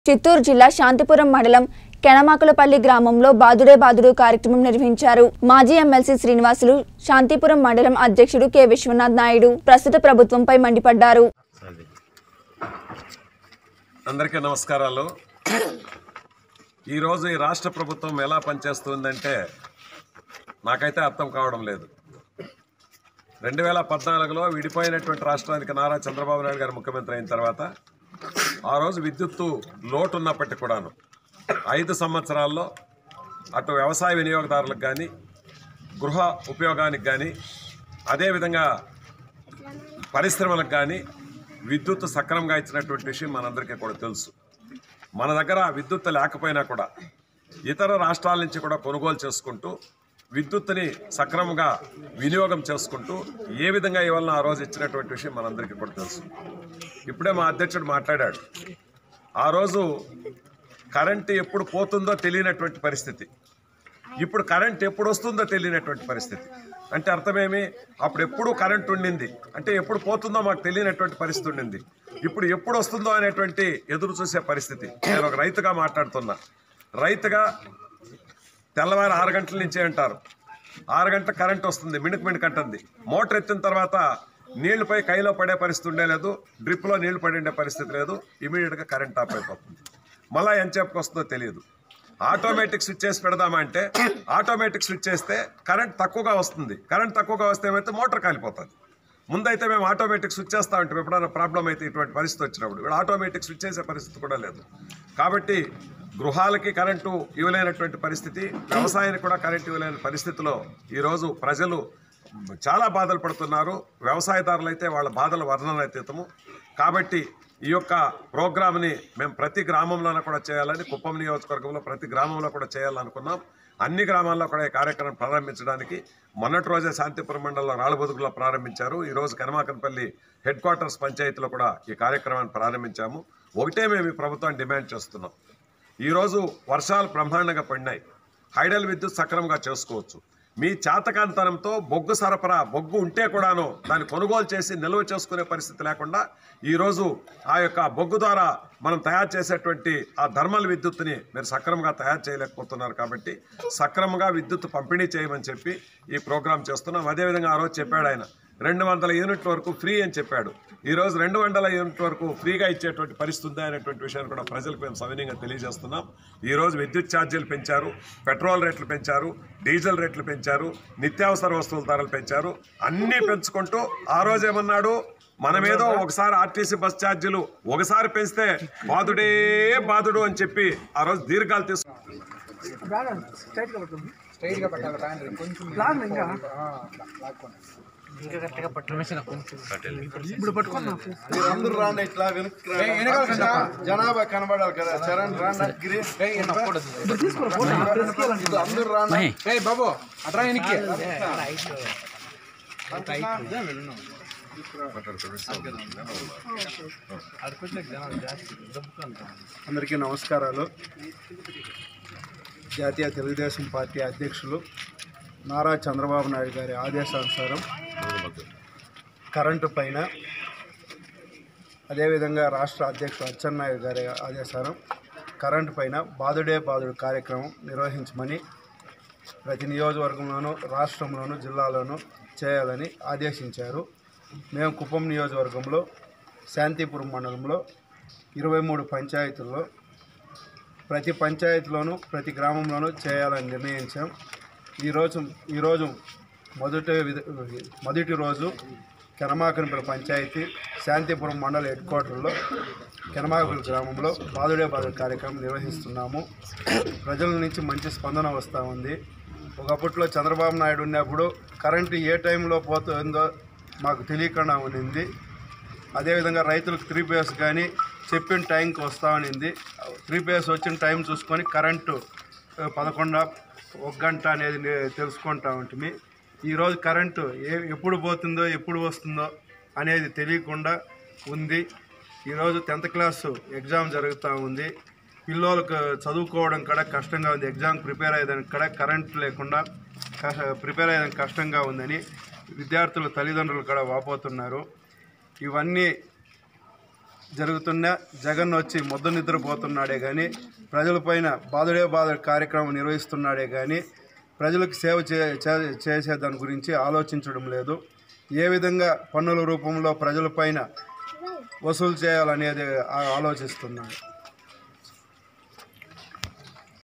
చిత్తూరు జిల్లా శాంతిపురం మండలం కెనమాకులపల్లి గ్రామంలో బాదుడే బాదుడు కార్యక్రమం నిర్వహించారు మాజీ ఎమ్మెల్సీ శ్రీనివాసులు శాంతిపురం మండలం అధ్యక్షుడు కె విశ్వనాథ్ నాయుడు ప్రస్తుత ప్రభుత్వంపై మండిపడ్డారు అందరికీ నమస్కారాలు ఈరోజు ఈ రాష్ట్ర ప్రభుత్వం ఎలా పనిచేస్తుందంటే నాకైతే అర్థం కావడం లేదు రెండు వేల పద్నాలుగులో విడిపోయినటువంటి రాష్ట్రానికి నారా చంద్రబాబు నాయుడు గారు ముఖ్యమంత్రి అయిన తర్వాత ఆ రోజు విద్యుత్తు లోటు ఉన్నప్పటికీ కూడాను ఐదు సంవత్సరాల్లో అటు వ్యవసాయ వినియోగదారులకు కానీ గృహ ఉపయోగానికి కానీ అదేవిధంగా పరిశ్రమలకు కానీ విద్యుత్ సక్రమంగా ఇచ్చినటువంటి విషయం మనందరికీ కూడా తెలుసు మన దగ్గర విద్యుత్ లేకపోయినా కూడా ఇతర రాష్ట్రాల నుంచి కూడా కొనుగోలు చేసుకుంటూ విద్యుత్తుని సక్రమంగా వినియోగం చేసుకుంటూ ఏ విధంగా ఇవ్వాలని ఆ రోజు ఇచ్చినటువంటి విషయం మనందరికీ కూడా తెలుసు ఇప్పుడే మా అధ్యక్షుడు మాట్లాడాడు ఆ రోజు కరెంటు ఎప్పుడు పోతుందో తెలియనటువంటి పరిస్థితి ఇప్పుడు కరెంట్ ఎప్పుడు వస్తుందో తెలియనటువంటి పరిస్థితి అంటే అర్థమేమి అప్పుడు ఎప్పుడు కరెంట్ ఉండింది అంటే ఎప్పుడు పోతుందో మాకు తెలియనటువంటి పరిస్థితి ఉండింది ఇప్పుడు ఎప్పుడు వస్తుందో అనేటువంటి ఎదురు చూసే పరిస్థితి నేను ఒక రైతుగా మాట్లాడుతున్నా రైతుగా తెల్లవారు ఆరు గంటల నుంచే అంటారు ఆరు గంటల కరెంట్ వస్తుంది మిణుకు మిణుకు అంటుంది మోటార్ ఎత్తిన తర్వాత నీళ్లుపై కైలో పడే పరిస్థితి ఉండే లేదు డ్రిప్లో నీళ్లు పడి ఉండే పరిస్థితి లేదు ఇమీడియట్గా కరెంట్ ఆఫ్ అయిపోతుంది మళ్ళీ ఎంతసేపుకి వస్తుందో తెలియదు ఆటోమేటిక్ స్విచ్ చేసి పెడదామా అంటే ఆటోమేటిక్ స్విచ్ చేస్తే కరెంట్ తక్కువగా వస్తుంది కరెంట్ తక్కువగా వస్తే ఏమైతే మోటార్ కాలిపోతుంది ముందైతే మేము ఆటోమేటిక్ స్విచ్ చేస్తా ఉంటాం ఎప్పుడైనా ప్రాబ్లం అయితే ఇటువంటి పరిస్థితి వచ్చినప్పుడు ఇప్పుడు ఆటోమేటిక్ స్విచ్ చేసే పరిస్థితి కూడా లేదు కాబట్టి గృహాలకి కరెంటు ఇవ్వలేనటువంటి పరిస్థితి వ్యవసాయానికి కూడా కరెంటు ఇవ్వలేని పరిస్థితిలో ఈరోజు ప్రజలు చాలా బాధలు పడుతున్నారు వ్యవసాయదారులు అయితే వాళ్ళ బాధల వర్ణనాతీతము కాబట్టి ఈ యొక్క ప్రోగ్రామ్ని మేము ప్రతి గ్రామంలోనూ కూడా చేయాలని కుప్పం నియోజకవర్గంలో ప్రతి గ్రామంలో కూడా చేయాలనుకున్నాం అన్ని గ్రామాల్లో కూడా ఈ కార్యక్రమం ప్రారంభించడానికి మొన్నటి రోజే శాంతిపురం మండలంలో రాళ్ళబొదుగులో ప్రారంభించారు ఈరోజు కనమాకనపల్లి హెడ్ క్వార్టర్స్ పంచాయతీలో కూడా ఈ కార్యక్రమాన్ని ప్రారంభించాము ఒకటే మేము ఈ ప్రభుత్వాన్ని డిమాండ్ చేస్తున్నాం ఈరోజు వర్షాలు బ్రహ్మాండంగా పడినాయి హైడల్ విద్యుత్ సక్రమంగా చేసుకోవచ్చు మీ చేతకాంతనంతో బొగ్గు సరఫరా బొగ్గు ఉంటే కూడాను దాన్ని కొనుగోలు చేసి నిల్వ చేసుకునే పరిస్థితి లేకుండా ఈరోజు ఆ యొక్క బొగ్గు ద్వారా మనం తయారు చేసేటువంటి ఆ థర్మల్ విద్యుత్తుని మీరు సక్రమంగా తయారు చేయలేకపోతున్నారు కాబట్టి సక్రమంగా విద్యుత్ పంపిణీ చేయమని చెప్పి ఈ ప్రోగ్రాం చేస్తున్నాం అదేవిధంగా ఆ రోజు చెప్పాడు ఆయన రెండు వందల యూనిట్ల వరకు ఫ్రీ అని చెప్పాడు ఈరోజు రెండు వందల యూనిట్ల వరకు ఫ్రీగా ఇచ్చేటువంటి పరిస్థితి ఉందా అనేటువంటి విషయాన్ని కూడా ప్రజలకు మేము సవినీయంగా తెలియజేస్తున్నాం ఈరోజు విద్యుత్ ఛార్జీలు పెంచారు పెట్రోల్ రేట్లు పెంచారు డీజిల్ రేట్లు పెంచారు నిత్యావసర వస్తువుల ధరలు పెంచారు అన్నీ పెంచుకుంటూ ఆ రోజు ఏమన్నాడు మనమేదో ఒకసారి ఆర్టీసీ బస్ ఛార్జీలు ఒకసారి పెంచితే బాధుడే బాధుడు అని చెప్పి ఆ రోజు దీర్ఘాలు తీసుకు స్ట్రైట్ గా పెట్టాలి రాండి కొంచెం ఇంకా కరెక్ట్ గా పట్టు ఇప్పుడు పట్టుకున్నాం అందరూ రాండి ఇట్లా వెనక్కి రాండి. జనాభా కనబడాలి కదా చరణ్ రాండి గిరి ఇది అందరూ రాండి ఏయ్ బాబు అట్రా వెనక్కి అందరికీ నమస్కారాలు జాతీయ తెలుగుదేశం పార్టీ అధ్యక్షులు నారా చంద్రబాబు నాయుడు గారి ఆదేశానుసారం కరెంటు పైన అదేవిధంగా రాష్ట్ర అధ్యక్షుడు అచ్చెన్నాయుడు గారి ఆదేశానం కరెంటు పైన బాదుడే బాదుడు కార్యక్రమం నిర్వహించమని ప్రతి నియోజకవర్గంలోనూ రాష్ట్రంలోనూ జిల్లాలోనూ చేయాలని ఆదేశించారు మేము కుప్పం నియోజకవర్గంలో శాంతిపురం మండలంలో ఇరవై మూడు పంచాయతీల్లో ప్రతి పంచాయతీలోనూ ప్రతి గ్రామంలోనూ చేయాలని నిర్ణయించాం ఈరోజు ఈరోజు మొదటి విధ- మొదటి రోజు కెనమాకనపల్లి పంచాయతీ శాంతిపురం మండల హెడ్ క్వార్టర్లో కెనమాకపల్లి గ్రామంలో బాదుడే బాదుడే కార్యక్రమం నిర్వహిస్తున్నాము ప్రజల నుంచి మంచి స్పందన వస్తూ ఉంది ఒకప్పట్లో చంద్రబాబు నాయుడు ఉన్నప్పుడు కరెంటు ఏ టైంలో పోతుందో మాకు తెలియకుండా ఉండింది అదేవిధంగా రైతులకు త్రీ పేస్ కానీ చెప్పిన టైంకి వస్తూ ఉన్నింది త్రీ పేస్ వచ్చిన టైం చూసుకొని కరెంటు ఆ, పదకొండ ఒక గంట అనేది నే- తెలుసుకుంటా ఉంటుంది ఈరోజు కరెంటు ఏ ఎప్పుడు పోతుందో ఎప్పుడు వస్తుందో అనేది తెలియకుండా ఉంది ఈరోజు టెన్త్ క్లాసు ఎగ్జామ్ జరుగుతూ ఉంది పిల్లలకు చదువుకోవడం కూడా కష్టంగా ఉంది ఎగ్జామ్ ప్రిపేర్ అయ్యేదానికి కూడా కరెంట్ లేకుండా కష్ట- ప్రిపేర్ అయ్యేదానికి కష్టంగా ఉందని విద్యార్థుల తల్లిదండ్రులు కూడా వాపోతున్నారు ఇవన్నీ జరుగుతున్న జగన్ వచ్చి మొద్దు నిద్రపోతున్నాడే కానీ ప్రజలపైన బాధుడే బాధ కార్యక్రమం నిర్వహిస్తున్నాడే కానీ ప్రజలకు సేవ చే చే- చేసే దాని గురించి ఆలోచించడం లేదు ఏ విధంగా పన్నుల రూపంలో ప్రజలపైన వసూలు చేయాలనేది ఆ- ఆలోచిస్తున్నాడు